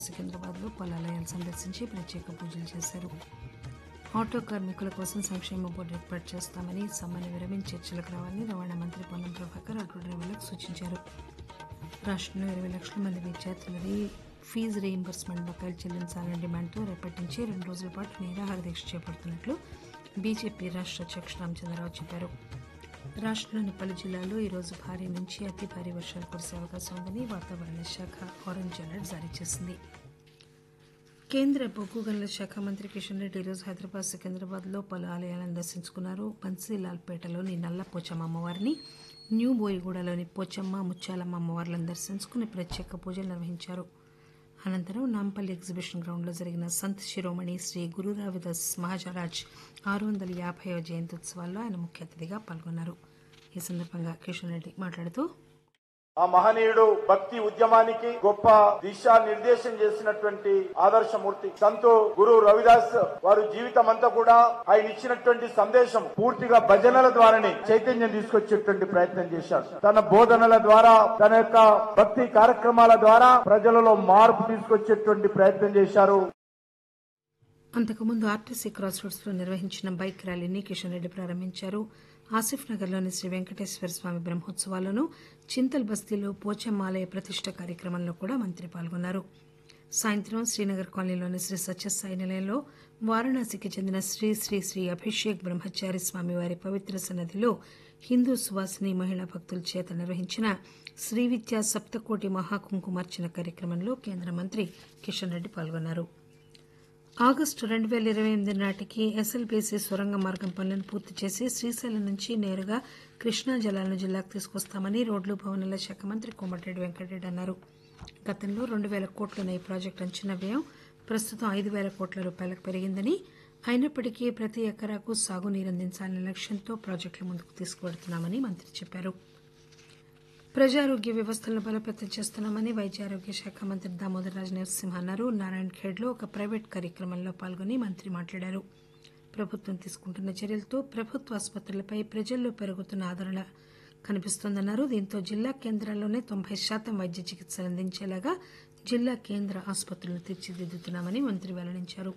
సికింద్రాబాద్ లో పలాలయాలు సందర్శించి ప్రత్యేక పూజలు చేశారు ఆటో కార్మికుల కోసం సంక్షేమ బోర్డు ఏర్పాటు చేస్తామని సమ్మెను విరమించి చర్చలకు రావాలని రవాణా మంత్రి పొన్నం ప్రభాకర్ ఆటో డ్రైవర్లకు సూచించారు రాష్ట్రంలో ఇరవై లక్షల మంది విద్యార్థులది ఫీజు రీయింబర్స్మెంట్ బకాయిలు చెల్లించాలనే డిమాండ్తో రేపటి నుంచి రెండు రోజుల పాటు నిరాహార దీక్ష చేపడుతున్నట్లు బీజేపీ రాష్ట్ర అధ్యక్షుడు రామచంద్రరావు చెప్పారు రాష్ట్రంలోని పలు జిల్లాల్లో ఈరోజు భారీ నుంచి అతి భారీ వర్షాలు కురిసే అవకాశం ఉందని వాతావరణ శాఖ ఆరెంజ్ అలర్ట్ జారీ చేసింది కేంద్ర బొగ్గు గనుల శాఖ మంత్రి కిషన్ రెడ్డి ఈరోజు హైదరాబాద్ సికింద్రాబాద్ లో పలు ఆలయాలను దర్శించుకున్నారు బన్సీలాల్పేటలోని నల్ల పోచమ్మ అమ్మవారిని న్యూ బోయిగూడలోని పోచమ్మ ముత్యాలమ్మ అమ్మవార్లను దర్శించుకుని ప్రత్యేక పూజలు నిర్వహించారు అనంతరం నాంపల్లి ఎగ్జిబిషన్ గ్రౌండ్లో జరిగిన సంత్ శిరోమణి శ్రీ గురు రవిదాస్ మహాజరాజ్ ఆరు వందల యాభైవ జయంత్యుత్సవాల్లో ఆయన ముఖ్య అతిథిగా పాల్గొన్నారు ఈ సందర్భంగా కిషన్ రెడ్డి మాట్లాడుతూ ఆ మహనీయుడు భక్తి ఉద్యమానికి గొప్ప దిశా నిర్దేశం చేసినటువంటి ఆదర్శమూర్తి సంతు గురు రవిదాస్ వారు జీవితం అంతా కూడా ఆయన ఇచ్చినటువంటి సందేశం పూర్తిగా భజనల ద్వారానే చైతన్యం తీసుకొచ్చేటువంటి ప్రయత్నం చేశారు తన బోధనల ద్వారా తన యొక్క భక్తి కార్యక్రమాల ద్వారా ప్రజలలో మార్పు తీసుకొచ్చేటువంటి ప్రయత్నం చేశారు అంతకుముందు ఆర్టీసీ క్రాస్ రోడ్స్ లో నిర్వహించిన బైక్ ర్యాలీని కిషన్ రెడ్డి ప్రారంభించారు ఆసిఫ్ నగర్లోని శ్రీ వెంకటేశ్వర స్వామి బ్రహ్మోత్సవాలను చింతల్ బస్తీలో పోచమ్మాలయ ప్రతిష్ట కార్యక్రమంలో కూడా మంత్రి పాల్గొన్నారు సాయంత్రం శ్రీనగర్ కాలనీలోని శ్రీ సత్యసాయి నిలయంలో వారణాసికి చెందిన శ్రీ శ్రీ శ్రీ అభిషేక్ బ్రహ్మచారి స్వామి వారి పవిత్ర సన్నదిలో హిందూ సువాసిని మహిళా భక్తుల చేత నిర్వహించిన శ్రీ విద్యా సప్తకోటి మహాకుంకుమార్చన కార్యక్రమంలో కేంద్ర మంత్రి కిషన్ రెడ్డి పాల్గొన్నారు ఆగస్టు రెండు వేల ఇరవై ఎనిమిది నాటికి ఎస్ఎల్బీసీ సొరంగ మార్గం పనులను పూర్తి చేసి శ్రీశైలం నుంచి నేరుగా కృష్ణా జలాలను జిల్లాకు తీసుకొస్తామని రోడ్లు భవనాల శాఖ మంత్రి కోమటిరెడ్డి వెంకటరెడ్డి అన్నారు గతంలో రెండు వేల కోట్లున్న ఈ ప్రాజెక్టు అంచనా వ్యయం ప్రస్తుతం ఐదు వేల కోట్ల రూపాయలకు పెరిగిందని అయినప్పటికీ ప్రతి ఎకరాకు సాగునీరు అందించాలనే లక్ష్యంతో ప్రాజెక్టులు ముందుకు తీసుకువెడుతున్నామని మంత్రి చెప్పారు ప్రజారోగ్య వ్యవస్థలను బలోపేతం చేస్తున్నామని వైద్య ఆరోగ్య శాఖ మంత్రి దామోదర్ రాజు నరసింహ అన్నారు నారాయణ్ ఖేడ్లో ఒక ప్రైవేట్ కార్యక్రమంలో పాల్గొని మంత్రి మాట్లాడారు ప్రభుత్వం తీసుకుంటున్న చర్యలతో ప్రభుత్వ ఆసుపత్రులపై ప్రజల్లో పెరుగుతున్న ఆదరణ కనిపిస్తోందన్నారు దీంతో జిల్లా కేంద్రాల్లోనే తొంభై శాతం వైద్య చికిత్సలు అందించేలాగా జిల్లా కేంద్ర ఆసుపత్రులను తీర్చిదిద్దుతున్నామని మంత్రి వెల్లడించారు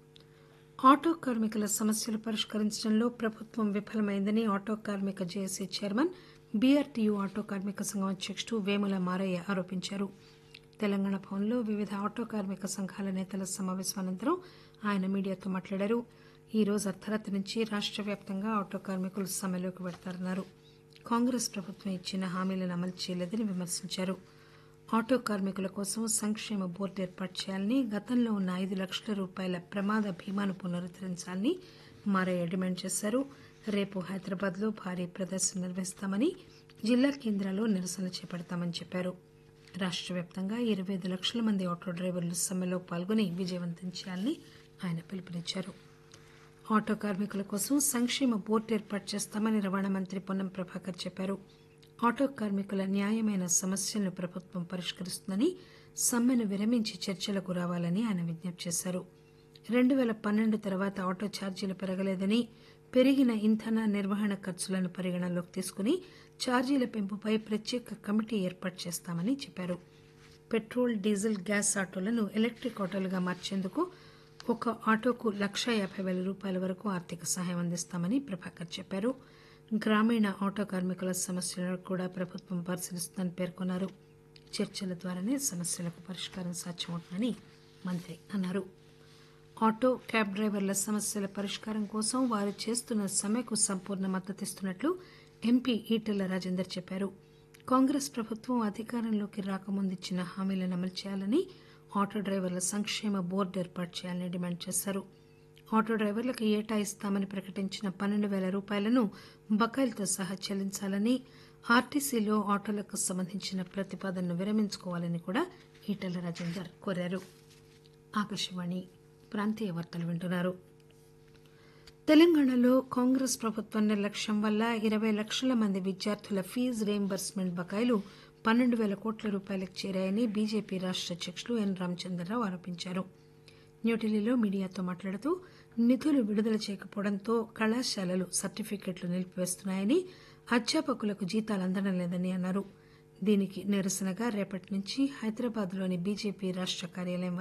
ఆటో కార్మికుల సమస్యలు పరిష్కరించడంలో ప్రభుత్వం విఫలమైందని ఆటో కార్మిక జేఏసీ చైర్మన్ బీఆర్టీయూ ఆటో కార్మిక సంఘం అధ్యక్షుడు వేముల మారయ్య ఆరోపించారు తెలంగాణ భవన్లో వివిధ ఆటో కార్మిక సంఘాల నేతల సమావేశం అనంతరం ఆయన మీడియాతో మాట్లాడారు ఈ రోజు అర్ధరాత్రి నుంచి రాష్ట్ర వ్యాప్తంగా ఆటో కార్మికులు సమ్మెలోకి పెడతారన్నారు కాంగ్రెస్ ప్రభుత్వం ఇచ్చిన హామీలను అమలు చేయలేదని విమర్శించారు ఆటో కార్మికుల కోసం సంక్షేమ బోర్డు ఏర్పాటు చేయాలని గతంలో ఉన్న ఐదు లక్షల రూపాయల ప్రమాద బీమాను పునరుద్దరించాలని మారయ్య డిమాండ్ చేశారు రేపు హైదరాబాద్ లో భారీ ప్రదర్శన నిర్వహిస్తామని జిల్లా కేంద్రాల్లో నిరసన చేపడతామని చెప్పారు రాష్ట్ర వ్యాప్తంగా ఇరవై ఐదు లక్షల మంది ఆటో డ్రైవర్లు సమ్మెలో పాల్గొని విజయవంతం చేయాలని ఆయన పిలుపునిచ్చారు ఆటో కార్మికుల కోసం సంక్షేమ బోర్డు ఏర్పాటు చేస్తామని రవాణా మంత్రి పొన్నం ప్రభాకర్ చెప్పారు ఆటో కార్మికుల న్యాయమైన సమస్యలను ప్రభుత్వం పరిష్కరిస్తుందని సమ్మెను విరమించి చర్చలకు రావాలని ఆయన విజ్ఞప్తి చేశారు రెండు వేల పన్నెండు తర్వాత ఆటో ఛార్జీలు పెరగలేదని పెరిగిన ఇంధన నిర్వహణ ఖర్చులను పరిగణనలోకి తీసుకుని ఛార్జీల పెంపుపై ప్రత్యేక కమిటీ ఏర్పాటు చేస్తామని చెప్పారు పెట్రోల్ డీజిల్ గ్యాస్ ఆటోలను ఎలక్ట్రిక్ ఆటోలుగా మార్చేందుకు ఒక ఆటోకు లక్ష యాభై వేల రూపాయల వరకు ఆర్థిక సహాయం అందిస్తామని ప్రభాకర్ చెప్పారు గ్రామీణ ఆటో కార్మికుల సమస్యలను కూడా ప్రభుత్వం పరిశీలిస్తుందని పేర్కొన్నారు చర్చల ద్వారానే సమస్యలకు పరిష్కారం సాధ్యమవుతుందని మంత్రి అన్నారు ఆటో క్యాబ్ డ్రైవర్ల సమస్యల పరిష్కారం కోసం వారు చేస్తున్న సమ్మెకు సంపూర్ణ మద్దతిస్తున్నట్లు ఎంపీ ఈటెల రాజేందర్ చెప్పారు కాంగ్రెస్ ప్రభుత్వం అధికారంలోకి రాకముందు ఇచ్చిన హామీలను అమలు చేయాలని ఆటో డ్రైవర్ల సంక్షేమ బోర్డు ఏర్పాటు చేయాలని డిమాండ్ చేశారు ఆటో డ్రైవర్లకు ఏటా ఇస్తామని ప్రకటించిన పన్నెండు వేల రూపాయలను బకాయిలతో సహా చెల్లించాలని ఆర్టీసీలో ఆటోలకు సంబంధించిన ప్రతిపాదనను విరమించుకోవాలని కూడా ఈటెల రాజేందర్ కోరారు ఆకాశవాణి ప్రాంతీయ వార్తలు వింటున్నారు తెలంగాణలో కాంగ్రెస్ ప్రభుత్వం నిర్లక్ష్యం వల్ల ఇరవై లక్షల మంది విద్యార్థుల ఫీజు రీయింబర్స్మెంట్ బకాయిలు పన్నెండు వేల కోట్ల రూపాయలకు చేరాయని బీజేపీ రాష్ట్ర అధ్యక్షులు ఎన్ రామచంద్రరావు ఆరోపించారు న్యూఢిల్లీలో మీడియాతో మాట్లాడుతూ నిధులు విడుదల చేయకపోవడంతో కళాశాలలు సర్టిఫికెట్లు నిలిపివేస్తున్నాయని అధ్యాపకులకు జీతాలు అందడం లేదని అన్నారు దీనికి నిరసనగా రేపటి నుంచి హైదరాబాద్లోని బీజేపీ రాష్ట్ర కార్యాలయం